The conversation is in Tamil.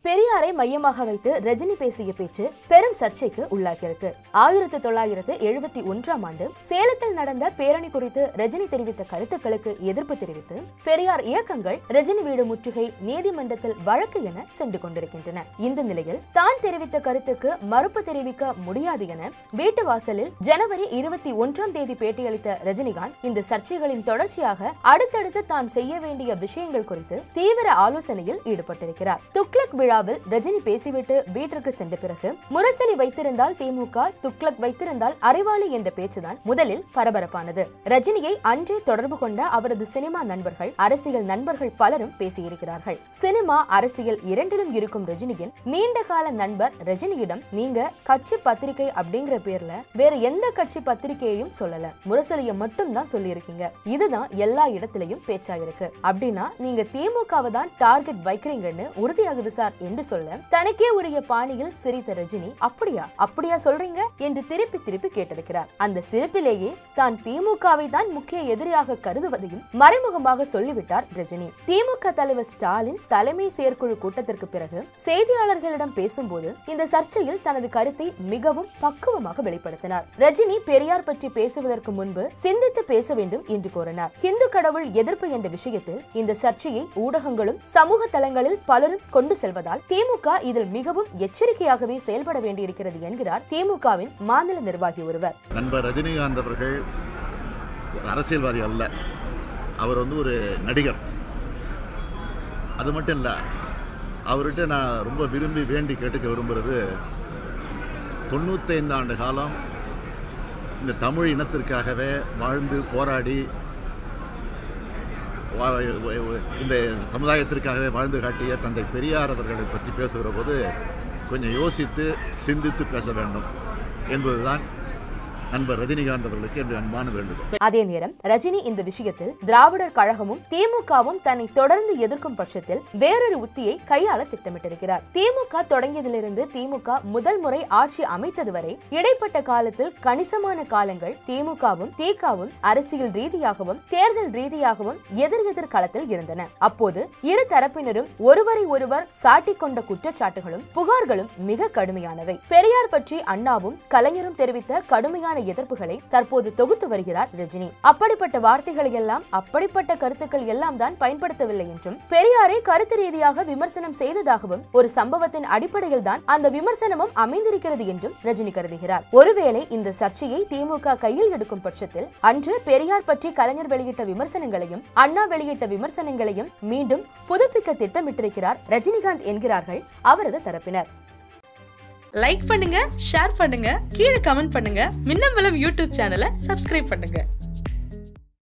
பெரியாரை மையமாக வைத்து ரஜினி பேசிய பேச்சு பெரும் சர்ச்சைக்கு உள்ளாகியிருக்கு ஆயிரத்தி தொள்ளாயிரத்து எழுபத்தி ஒன்றாம் ஆண்டு சேலத்தில் நடந்த பேரணி குறித்து ரஜினி தெரிவித்த கருத்துக்களுக்கு எதிர்ப்பு தெரிவித்து பெரியார் இயக்கங்கள் ரஜினி வீடு முற்றுகை நீதிமன்றத்தில் வழக்கு என சென்று கொண்டிருக்கின்றன இந்த நிலையில் தான் தெரிவித்த கருத்துக்கு மறுப்பு தெரிவிக்க முடியாது என வீட்டு வாசலில் ஜனவரி இருபத்தி ஒன்றாம் தேதி பேட்டியளித்த ரஜினிகாந்த் இந்த சர்ச்சைகளின் தொடர்ச்சியாக அடுத்தடுத்து தான் செய்ய வேண்டிய விஷயங்கள் குறித்து தீவிர ஆலோசனையில் ஈடுபட்டிருக்கிறார் துக்ளக் விழாவில் ரஜினி பேசிவிட்டு வீட்டிற்கு சென்ற பிறகு முரசொலி வைத்திருந்தால் திமுக துக்ளக் வைத்திருந்தால் அறிவாளி என்ற பேச்சுதான் முதலில் பரபரப்பானது ரஜினியை அன்றே தொடர்பு கொண்ட அவரது சினிமா நண்பர்கள் அரசியல் நண்பர்கள் பலரும் பேசியிருக்கிறார்கள் சினிமா அரசியல் இரண்டிலும் இருக்கும் ரஜினியின் நீண்ட கால நண்பர் ரஜினியிடம் நீங்க கட்சி பத்திரிகை அப்படிங்கிற பேர்ல வேற எந்த கட்சி பத்திரிகையையும் சொல்லல முரசொலியை மட்டும் தான் சொல்லியிருக்கீங்க இதுதான் எல்லா இடத்திலையும் பேச்சா இருக்கு அப்படின்னா நீங்க திமுகவை தான் டார்கெட் வைக்கிறீங்கன்னு உறுதியாகுது சார் என்று சொல்ல தனக்கே உரிய பாணியில் சிரித்த ரஜினி அப்படியா அப்படியா சொல்றீங்க என்று திருப்பி திருப்பி கேட்டிருக்கிறார் அந்த சிரிப்பிலேயே தான் திமுகவை தான் முக்கிய எதிரியாக கருதுவதையும் மறைமுகமாக சொல்லிவிட்டார் ரஜினி திமுக தலைவர் ஸ்டாலின் தலைமை செயற்குழு கூட்டத்திற்கு பிறகு செய்தியாளர்களிடம் பேசும்போது இந்த சர்ச்சையில் தனது கருத்தை மிகவும் பக்குவமாக வெளிப்படுத்தினார் ரஜினி பெரியார் பற்றி பேசுவதற்கு முன்பு சிந்தித்து பேச வேண்டும் என்று கோரினார் இந்து கடவுள் எதிர்ப்பு என்ற விஷயத்தில் இந்த சர்ச்சையை ஊடகங்களும் சமூக தளங்களில் பலரும் கொண்டு செல்வதால் திமுக இதில் மிகவும் எச்சரிக்கையாகவே செயல்பட வேண்டியிருக்கிறது என்கிறார் திமுகவின் மாநில நிர்வாகி ஒருவர் நண்பர் ரஜினிகாந்த் அவர்கள் ஒரு அரசியல்வாதி அல்ல அவர் வந்து ஒரு நடிகர் அது மட்டும் இல்லை அவர்கிட்ட நான் ரொம்ப விரும்பி வேண்டி கேட்டுக்க விரும்புகிறது தொண்ணூத்தைந்து ஆண்டு காலம் இந்த தமிழ் இனத்திற்காகவே வாழ்ந்து போராடி வா- வ- இந்த சமுதாயத்திற்காகவே வாழ்ந்து காட்டிய தந்தை பெரியார் அவர்களை பற்றி பேசுகிற போது கொஞ்சம் யோசித்து சிந்தித்து பேச வேண்டும் என்பதுதான் நண்பர் ரஜினிகாந்த் அவர்களுக்கு என்று அன்பான வேண்டுகோள் அதே நேரம் ரஜினி இந்த விஷயத்தில் திராவிடர் கழகமும் திமுகவும் தன்னை தொடர்ந்து எதிர்க்கும் பட்சத்தில் வேறொரு உத்தியை கையாள திட்டமிட்டிருக்கிறார் திமுக தொடங்கியதிலிருந்து திமுக முதல் முறை ஆட்சி அமைத்தது வரை இடைப்பட்ட காலத்தில் கணிசமான காலங்கள் திமுகவும் திகவும் அரசியல் ரீதியாகவும் தேர்தல் ரீதியாகவும் எதிர் எதிர் களத்தில் இருந்தன அப்போது இரு தரப்பினரும் ஒருவரை ஒருவர் சாட்டிக் கொண்ட குற்றச்சாட்டுகளும் புகார்களும் மிக கடுமையானவை பெரியார் பற்றி அண்ணாவும் கலைஞரும் தெரிவித்த கடுமையான எதிர்ப்புகளை தற்போது தொகுத்து வருகிறார் ரஜினி அப்படிப்பட்ட வார்த்தைகளை எல்லாம் அப்படிப்பட்ட கருத்துக்கள் எல்லாம் தான் பயன்படுத்தவில்லை என்றும் பெரியாரை கருத்து ரீதியாக விமர்சனம் செய்ததாகவும் ஒரு சம்பவத்தின் அடிப்படையில் தான் அந்த விமர்சனமும் அமைந்திருக்கிறது என்றும் ரஜினி கருதுகிறார் ஒருவேளை இந்த சர்ச்சையை திமுக கையில் எடுக்கும் பட்சத்தில் அன்று பெரியார் பற்றி கலைஞர் வெளியிட்ட விமர்சனங்களையும் அண்ணா வெளியிட்ட விமர்சனங்களையும் மீண்டும் புதுப்பிக்க திட்டமிட்டிருக்கிறார் ரஜினிகாந்த் என்கிறார்கள் அவரது தரப்பினர் லைக் பண்ணுங்க ஷேர் பண்ணுங்க கீழே கமெண்ட் பண்ணுங்க மின்னம்பலம் யூடியூப் சேனலை சப்ஸ்கிரைப் பண்ணுங்க